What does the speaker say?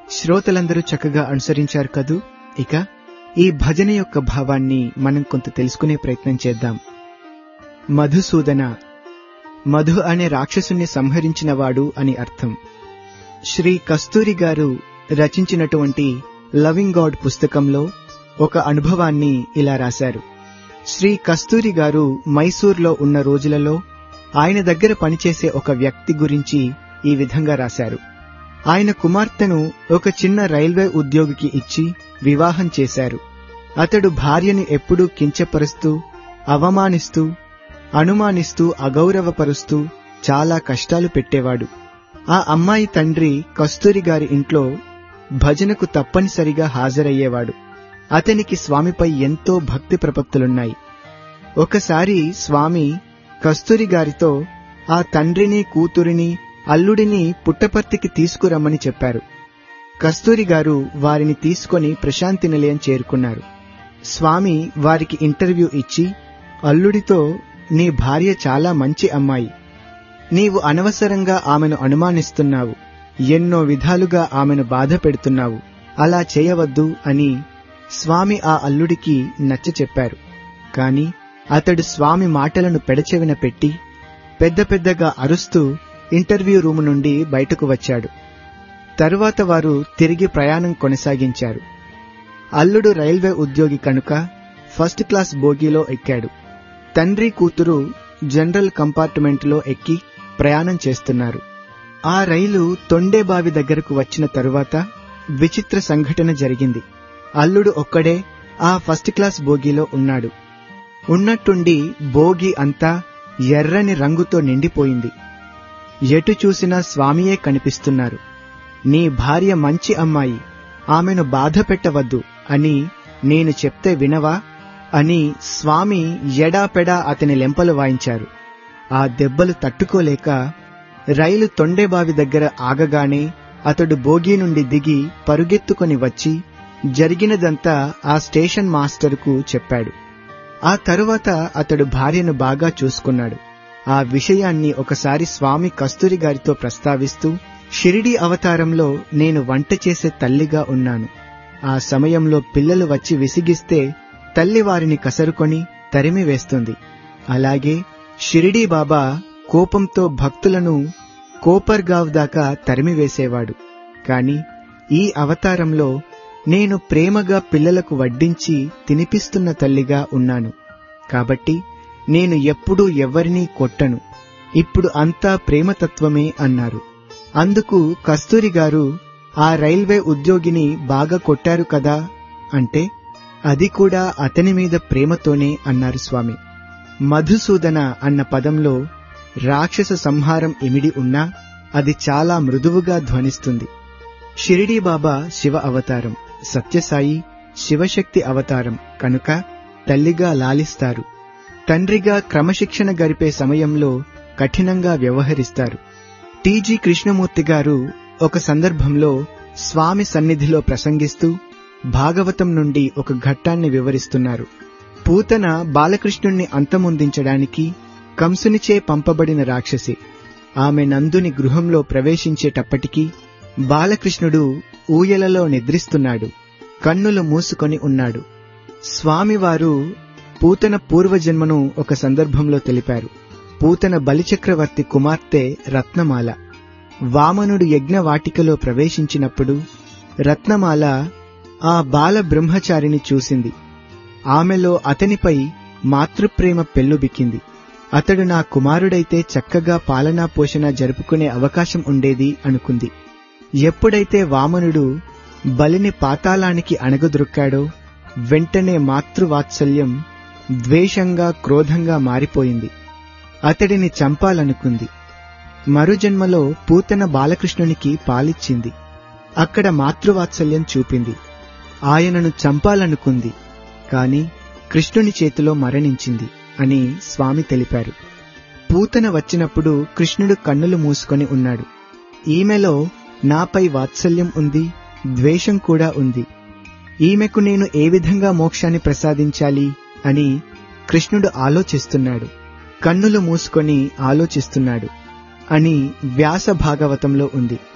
శ్రోతలందరూ చక్కగా అనుసరించారు కదూ ఇక ఈ భజన యొక్క భావాన్ని మనం కొంత తెలుసుకునే ప్రయత్నం చేద్దాం మధుసూదన మధు అనే రాక్షసుని సంహరించినవాడు అని అర్థం శ్రీ కస్తూరి గారు రచించినటువంటి లవింగ్ గాడ్ పుస్తకంలో ఒక అనుభవాన్ని ఇలా రాశారు శ్రీ కస్తూరి గారు మైసూర్లో ఉన్న రోజులలో ఆయన దగ్గర పనిచేసే ఒక వ్యక్తి గురించి ఈ విధంగా రాశారు ఆయన కుమార్తెను ఒక చిన్న రైల్వే ఉద్యోగికి ఇచ్చి వివాహం చేశారు అతడు భార్యని ఎప్పుడూ కించపరుస్తూ అవమానిస్తూ అనుమానిస్తూ అగౌరవపరుస్తూ చాలా కష్టాలు పెట్టేవాడు ఆ అమ్మాయి తండ్రి కస్తూరి గారి ఇంట్లో భజనకు తప్పనిసరిగా హాజరయ్యేవాడు అతనికి స్వామిపై ఎంతో భక్తి ప్రపత్తులున్నాయి ఒకసారి స్వామి కస్తూరి గారితో ఆ తండ్రిని కూతురిని అల్లుడిని పుట్టపర్తికి తీసుకురమ్మని చెప్పారు కస్తూరి గారు వారిని తీసుకొని ప్రశాంతి నిలయం చేరుకున్నారు స్వామి వారికి ఇంటర్వ్యూ ఇచ్చి అల్లుడితో నీ భార్య చాలా మంచి అమ్మాయి నీవు అనవసరంగా ఆమెను అనుమానిస్తున్నావు ఎన్నో విధాలుగా ఆమెను బాధ పెడుతున్నావు అలా చేయవద్దు అని స్వామి ఆ అల్లుడికి నచ్చ చెప్పారు కాని అతడు స్వామి మాటలను పెడచెవిన పెట్టి పెద్ద పెద్దగా అరుస్తూ ఇంటర్వ్యూ రూము నుండి బయటకు వచ్చాడు తరువాత వారు తిరిగి ప్రయాణం కొనసాగించారు అల్లుడు రైల్వే ఉద్యోగి కనుక ఫస్ట్ క్లాస్ బోగీలో ఎక్కాడు తండ్రి కూతురు జనరల్ కంపార్ట్మెంట్లో ఎక్కి ప్రయాణం చేస్తున్నారు ఆ రైలు తొండేబావి దగ్గరకు వచ్చిన తరువాత విచిత్ర సంఘటన జరిగింది అల్లుడు ఒక్కడే ఆ ఫస్ట్ క్లాస్ బోగీలో ఉన్నాడు ఉన్నట్టుండి బోగి అంతా ఎర్రని రంగుతో నిండిపోయింది ఎటు చూసినా స్వామియే కనిపిస్తున్నారు నీ భార్య మంచి అమ్మాయి ఆమెను బాధ పెట్టవద్దు అని నేను చెప్తే వినవా అని స్వామి ఎడాపెడా అతని లెంపలు వాయించారు ఆ దెబ్బలు తట్టుకోలేక రైలు తొండేబావి దగ్గర ఆగగానే అతడు బోగీ నుండి దిగి పరుగెత్తుకొని వచ్చి జరిగినదంతా ఆ స్టేషన్ మాస్టర్కు చెప్పాడు ఆ తరువాత అతడు భార్యను బాగా చూసుకున్నాడు ఆ విషయాన్ని ఒకసారి స్వామి కస్తూరి గారితో ప్రస్తావిస్తూ షిరిడి అవతారంలో నేను వంట చేసే తల్లిగా ఉన్నాను ఆ సమయంలో పిల్లలు వచ్చి విసిగిస్తే తల్లి వారిని కసరుకొని తరిమి వేస్తుంది అలాగే షిరిడీ బాబా కోపంతో భక్తులను కోపర్గావ్ దాకా తరిమివేసేవాడు కాని ఈ అవతారంలో నేను ప్రేమగా పిల్లలకు వడ్డించి తినిపిస్తున్న తల్లిగా ఉన్నాను కాబట్టి నేను ఎప్పుడూ ఎవ్వరినీ కొట్టను ఇప్పుడు అంతా ప్రేమతత్వమే అన్నారు అందుకు కస్తూరి గారు ఆ రైల్వే ఉద్యోగిని బాగా కొట్టారు కదా అంటే అది కూడా అతని మీద ప్రేమతోనే అన్నారు స్వామి మధుసూదన అన్న పదంలో రాక్షస సంహారం ఇమిడి ఉన్నా అది చాలా మృదువుగా ధ్వనిస్తుంది షిరిడీ బాబా శివ అవతారం సత్యసాయి శివశక్తి అవతారం కనుక తల్లిగా లాలిస్తారు తండ్రిగా క్రమశిక్షణ గరిపే సమయంలో కఠినంగా వ్యవహరిస్తారు టీజీ కృష్ణమూర్తి గారు ఒక సందర్భంలో స్వామి సన్నిధిలో ప్రసంగిస్తూ భాగవతం నుండి ఒక ఘట్టాన్ని వివరిస్తున్నారు పూతన బాలకృష్ణుణ్ణి అంతమొందించడానికి కంసునిచే పంపబడిన రాక్షసి ఆమె నందుని గృహంలో ప్రవేశించేటప్పటికీ బాలకృష్ణుడు ఊయలలో నిద్రిస్తున్నాడు కన్నులు మూసుకొని ఉన్నాడు స్వామివారు పూతన పూర్వజన్మను ఒక సందర్భంలో తెలిపారు పూతన బలిచక్రవర్తి కుమార్తె రత్నమాల వామనుడు యజ్ఞవాటికలో ప్రవేశించినప్పుడు రత్నమాల ఆ బాల బ్రహ్మచారిని చూసింది ఆమెలో అతనిపై మాతృప్రేమ పెల్లుబిక్కింది అతడు నా కుమారుడైతే చక్కగా పాలనా పోషణ జరుపుకునే అవకాశం ఉండేది అనుకుంది ఎప్పుడైతే వామనుడు బలిని పాతాళానికి అణగదొరుక్కాడో వెంటనే మాతృవాత్సల్యం ద్వేషంగా క్రోధంగా మారిపోయింది అతడిని చంపాలనుకుంది మరుజన్మలో పూతన బాలకృష్ణునికి పాలిచ్చింది అక్కడ మాతృవాత్సల్యం చూపింది ఆయనను చంపాలనుకుంది కాని కృష్ణుని చేతిలో మరణించింది అని స్వామి తెలిపారు పూతన వచ్చినప్పుడు కృష్ణుడు కన్నులు మూసుకొని ఉన్నాడు ఈమెలో నాపై వాత్సల్యం ఉంది ద్వేషం కూడా ఉంది ఈమెకు నేను ఏ విధంగా మోక్షాన్ని ప్రసాదించాలి అని కృష్ణుడు ఆలోచిస్తున్నాడు కన్నులు మూసుకొని ఆలోచిస్తున్నాడు అని వ్యాస భాగవతంలో ఉంది